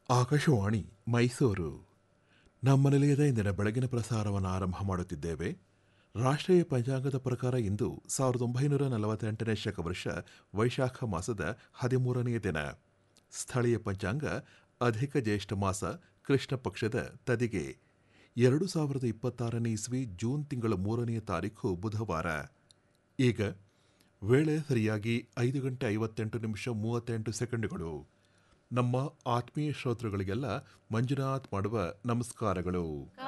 ಆಕಾಶವಾಣಿ ಮೈಸೂರು ನಮ್ಮ ನಿಲಯದ ಇಂದಿನ ಬೆಳಗಿನ ಪ್ರಸಾರವನ್ನು ಆರಂಭ ಮಾಡುತ್ತಿದ್ದೇವೆ ರಾಷ್ಟ್ರೀಯ ಪಂಚಾಂಗದ ಪ್ರಕಾರ ಇಂದು ಸಾವಿರದ ಒಂಬೈನೂರ ನಲವತ್ತೆಂಟನೇ ಶಕವರ್ಷ ವೈಶಾಖ ಮಾಸದ ಹದಿಮೂರನೆಯ ದಿನ ಸ್ಥಳೀಯ ಪಂಚಾಂಗ ಅಧಿಕ ಜ್ಯೇಷ್ಠ ಮಾಸ ಕೃಷ್ಣ ಪಕ್ಷದ ತದಿಗೆ ಎರಡು ಸಾವಿರದ ಇಪ್ಪತ್ತಾರನೇ ಇಸ್ವಿ ಜೂನ್ ತಿಂಗಳ ಮೂರನೆಯ ತಾರೀಖು ಬುಧವಾರ ಈಗ ವೇಳೆ ಸರಿಯಾಗಿ ಐದು ಗಂಟೆ ಐವತ್ತೆಂಟು ನಿಮಿಷ ಮೂವತ್ತೆಂಟು ಸೆಕೆಂಡುಗಳು ನಮ್ಮ ಆತ್ಮೀಯ ಶ್ರೋತೃಗಳಿಗೆಲ್ಲ ಮಂಜುನಾಥ್ ಮಾಡುವ ನಮಸ್ಕಾರಗಳು